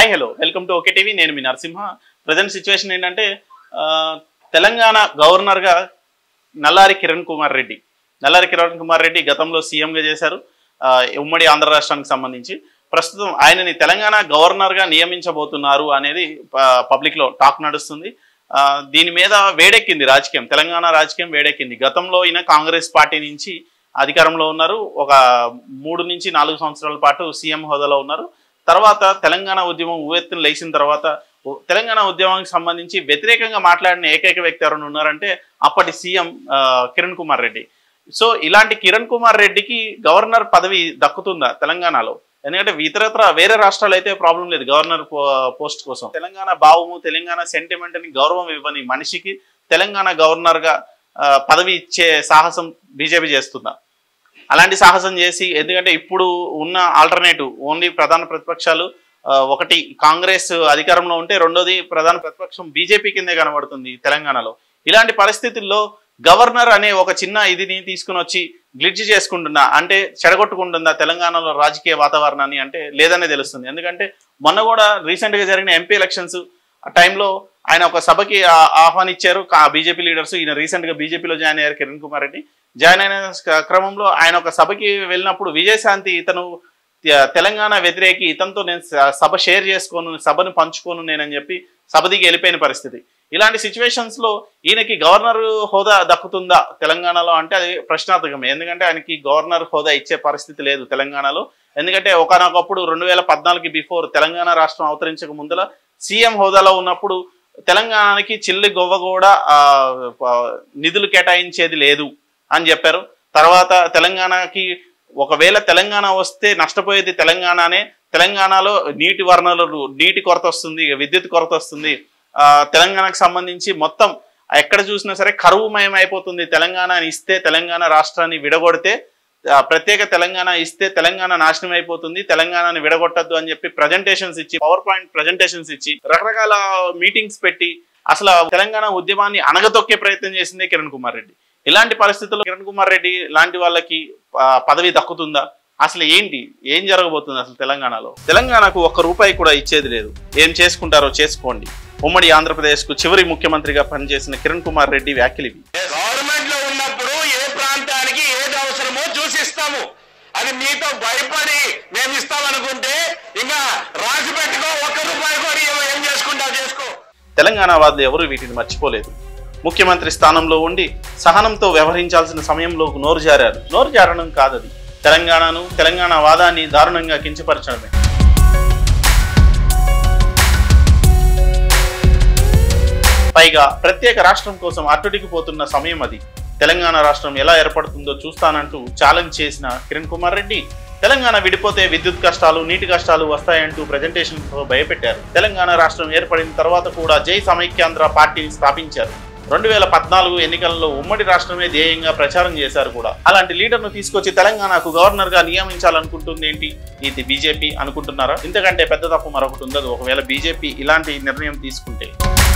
hi hello welcome to okay TV నేను మీ Narasimha present situation ఏంటంటే ఆ, తెలంగాణ గవర్నర్గా నల్లారి కిరణ్ కుమార్ రెడ్డి నల్లారి కిరణ్ కుమార్ రెడ్డి గతంలో సీఎంగా చేశారు ఆ, ఉమ్మడి ఆంధ్ర రాష్ట్రానికి సంబంధించి ప్రస్తుతం ఆయనని తెలంగాణ గవర్నర్గా నియమించబోతున్నారు అనేది ప- పబ్లిక్లో టాక్ నడుస్తుంది ఆ, దీని మీద వేడెక్కింది రాజకీయం తెలంగాణ రాజకీయం వేడెక్కింది గతంలో ఈయన కాంగ్రెస్ పార్టీ నుంచి అధికారంలో ఉన్నారు ఒక మూడు నుంచి నాలుగు సంవత్సరాల పాటు సీఎం హోదాలో ఉన్నారు తర్వాత తెలంగాణ ఉద్యమం ఉవ్వెత్తున లేచిన తర్వాత ఉ- తెలంగాణ ఉద్యమానికి సంబంధించి వ్యతిరేకంగా మాట్లాడిన ఏకైక వ్యక్తి ఎవరైనా ఉన్నారంటే అప్పటి సీఎం ఆ, కిరణ్ కుమార్ రెడ్డి సో ఇలాంటి కిరణ్ కుమార్ రెడ్డికి గవర్నర్ పదవి దక్కుతుందా తెలంగాణలో ఎందుకంటే ఇతరత్ర వేరే రాష్ట్రాలు అయితే ప్రాబ్లం లేదు గవర్నర్ పో- పోస్ట్ కోసం తెలంగాణ భావము తెలంగాణ సెంటిమెంట్ అని గౌరవం ఇవ్వని మనిషికి తెలంగాణ గవర్నర్గా ఆ, పదవి ఇచ్చే సాహసం బీజేపీ చేస్తుందా అలాంటి సాహసం చేసి ఎందుకంటే ఇప్పుడు ఉన్న ఆల్టర్నేటివ్ ఓన్లీ ప్రధాన ప్రతిపక్షాలు ఆ, ఒకటి కాంగ్రెస్ అధికారంలో ఉంటే రెండోది ప్రధాన ప్రతిపక్షం బీజేపీ కిందే కనబడుతుంది తెలంగాణలో ఇలాంటి పరిస్థితుల్లో గవర్నర్ అనే ఒక చిన్న ఇదిని తీసుకుని వచ్చి గ్లిడ్జ్ చేసుకుంటుందా అంటే చెడగొట్టుకుంటుందా తెలంగాణలో రాజకీయ వాతావరణాన్ని అంటే లేదనే తెలుస్తుంది ఎందుకంటే మొన్న కూడా recent గా జరిగిన ఎంపీ ఎలక్షన్స్ ఆ టైంలో ఆయన ఒక సభకి ఆ- ఆహ్వానించారు బీజేపీ లీడర్స్ ఈయన recent గా బీజేపీలో జాయిన్ అయ్యారు కిరణ్ కుమార్ రెడ్డి జాయిన్ అయిన స- క్రమంలో ఆయన ఒక సభకి వెళ్ళినప్పుడు విజయశాంతి ఇతను తె- తెలంగాణ వ్యతిరేకి ఇతనితో నేను స- సభ షేర్ చేసుకోను సభను పంచుకోను నేనని చెప్పి సభ దిగి వెళ్ళిపోయిన పరిస్థితి ఇలాంటి సిచ్యువేషన్స్ లో ఈయనకి గవర్నర్ హోదా దక్కుతుందా తెలంగాణలో అంటే అది ప్రశ్నార్థకమే ఎందుకంటే ఆయనకి గవర్నర్ హోదా ఇచ్చే పరిస్థితి లేదు తెలంగాణలో ఎందుకంటే ఒకనొకప్పుడు రెండు వేల పద్నాలుగు బిఫోర్ తెలంగాణ రాష్ట్రం అవతరించక ముందల సీఎం హోదాలో ఉన్నప్పుడు తెలంగాణకి చిల్లి గొవ్వ కూడా ఆ, ప- నిధులు కేటాయించేది లేదు అని చెప్పారు తర్వాత తెలంగాణకి ఒకవేళ తెలంగాణ వస్తే నష్టపోయేది తెలంగాణనే తెలంగాణలో నీటి వనరులు నీటి కొరత వస్తుంది విద్యుత్ కొరత వస్తుంది ఆ, తెలంగాణకు సంబంధించి మొత్తం ఎక్కడ చూసినా సరే కరువుమయం అయిపోతుంది తెలంగాణని ఇస్తే తెలంగాణ రాష్ట్రాన్ని విడగొడితే ఆ, ప్రత్యేక తెలంగాణ ఇస్తే తెలంగాణ నాశనం అయిపోతుంది తెలంగాణని విడగొట్టద్దు అని చెప్పి ప్రజెంటేషన్స్ ఇచ్చి పవర్ పాయింట్ ప్రజెంటేషన్స్ ఇచ్చి రకరకాల మీటింగ్స్ పెట్టి అసలు ఆ తెలంగాణ ఉద్యమాన్ని అణగదొక్కే ప్రయత్నం చేసిందే కిరణ్ కుమార్ రెడ్డి ఇలాంటి పరిస్థితుల్లో కిరణ్ కుమార్ రెడ్డి లాంటి వాళ్ళకి ఆ, పదవి దక్కుతుందా అసలు ఏంటి ఏం జరగబోతుంది అసలు తెలంగాణలో తెలంగాణకు ఒక్క రూపాయి కూడా ఇచ్చేది లేదు ఏం చేసుకుంటారో చేసుకోండి ఉమ్మడి ఆంధ్రప్రదేశ్ కు చివరి ముఖ్యమంత్రిగా పనిచేసిన కిరణ్ కుమార్ రెడ్డి వ్యాఖ్యలు ఇవి గవర్నమెంట్ లో ఉన్నప్పుడు ఏ ప్రాంతానికి ఏది అవసరమో చూసిస్తాము అది మీతో భయపడి మేము ఇస్తామనుకుంటే ఇంకా రాసి పెట్టుకో ఒక్క రూపాయి కూడా ఇవ్వ- ఏం చేసుకుంటావు చేసుకో తెలంగాణ వాదులు ఎవరు వీటిని మర్చిపోలేదు ముఖ్యమంత్రి స్థానంలో ఉండి సహనంతో వ్యవహరించాల్సిన సమయంలో నోరు జారారు నోరు జారడం కాదది తెలంగాణను తెలంగాణ వాదాన్ని దారుణంగా కించపరచడమే పైగా ప్రత్యేక రాష్ట్రం కోసం అట్టుడికి పోతున్న సమయం అది తెలంగాణ రాష్ట్రం ఎలా ఏర్పడుతుందో చూస్తానంటూ ఛాలెంజ్ చేసిన కిరణ్ కుమార్ రెడ్డి తెలంగాణ విడిపోతే విద్యుత్ కష్టాలు నీటి కష్టాలు వస్తాయంటూ ప్రజెంటేషన్ తో భయపెట్టారు తెలంగాణ రాష్ట్రం ఏర్పడిన తర్వాత కూడా జై సమైక్యాంధ్ర పార్టీని స్థాపించారు రెండు వేల పద్నాలుగు ఎన్నికల్లో ఉమ్మడి రాష్ట్రమే ధ్యేయంగా ప్రచారం చేశారు కూడా అలాంటి లీడర్ను తీసుకొచ్చి తెలంగాణకు గవర్నర్ గా నియమించాలనుకుంటుంది ఏంటి ఇది బీజేపీ అనుకుంటున్నారా ఇంతకంటే పెద్ద తప్పు మరొకటి ఉండదు ఒకవేళ బీజేపీ ఇలాంటి నిర్ణయం తీసుకుంటే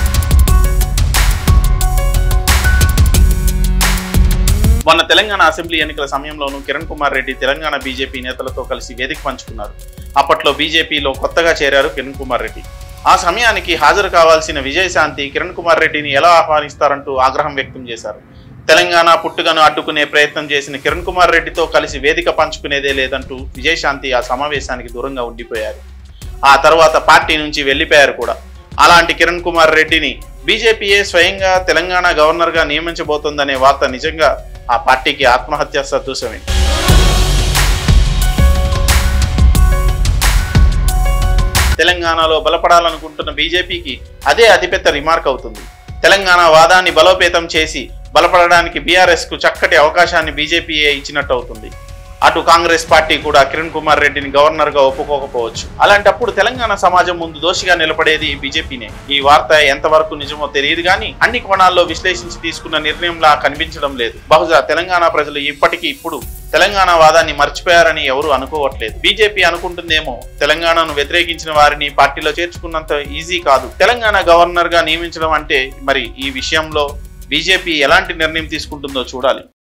మొన్న తెలంగాణ అసెంబ్లీ ఎన్నికల సమయంలోనూ కిరణ్ కుమార్ రెడ్డి తెలంగాణ బీజేపీ నేతలతో కలిసి వేదిక పంచుకున్నారు అప్పట్లో బీజేపీలో కొత్తగా చేరారు కిరణ్ కుమార్ రెడ్డి ఆ సమయానికి హాజరు కావాల్సిన విజయశాంతి కిరణ్ కుమార్ రెడ్డిని ఎలా ఆహ్వానిస్తారంటూ ఆగ్రహం వ్యక్తం చేశారు తెలంగాణ పుట్టుకను అడ్డుకునే ప్రయత్నం చేసిన కిరణ్ కుమార్ రెడ్డితో కలిసి వేదిక పంచుకునేదే లేదంటూ విజయశాంతి ఆ సమావేశానికి దూరంగా ఉండిపోయారు ఆ తర్వాత పార్టీ నుంచి వెళ్లిపోయారు కూడా అలాంటి కిరణ్ కుమార్ రెడ్డిని బీజేపీయే స్వయంగా తెలంగాణ గవర్నర్గా నియమించబోతోందనే వార్త నిజంగా ఆ పార్టీకి ఆత్మహత్య సదృశమే తెలంగాణలో బలపడాలనుకుంటున్న బీజేపీకి అదే అతిపెద్ద రిమార్క్ అవుతుంది తెలంగాణ వాదాన్ని బలోపేతం చేసి బలపడడానికి బీఆర్ఎస్ కు చక్కటి అవకాశాన్ని బీజేపీయే ఇచ్చినట్టు అవుతుంది అటు కాంగ్రెస్ పార్టీ కూడా కిరణ్ కుమార్ రెడ్డిని గవర్నర్ గా ఒప్పుకోకపోవచ్చు అలాంటప్పుడు తెలంగాణ సమాజం ముందు దోషిగా నిలబడేది బీజేపీనే ఈ వార్త ఎంతవరకు నిజమో తెలియదు కానీ అన్ని కోణాల్లో విశ్లేషించి తీసుకున్న నిర్ణయంలా కనిపించడం లేదు బహుశా తెలంగాణ ప్రజలు ఇప్పటికీ ఇప్పుడు తెలంగాణ వాదాన్ని మర్చిపోయారని ఎవరు అనుకోవట్లేదు బీజేపీ అనుకుంటుందేమో తెలంగాణను వ్యతిరేకించిన వారిని పార్టీలో చేర్చుకున్నంత ఈజీ కాదు తెలంగాణ గవర్నర్ గా నియమించడం అంటే మరి ఈ విషయంలో బీజేపీ ఎలాంటి నిర్ణయం తీసుకుంటుందో చూడాలి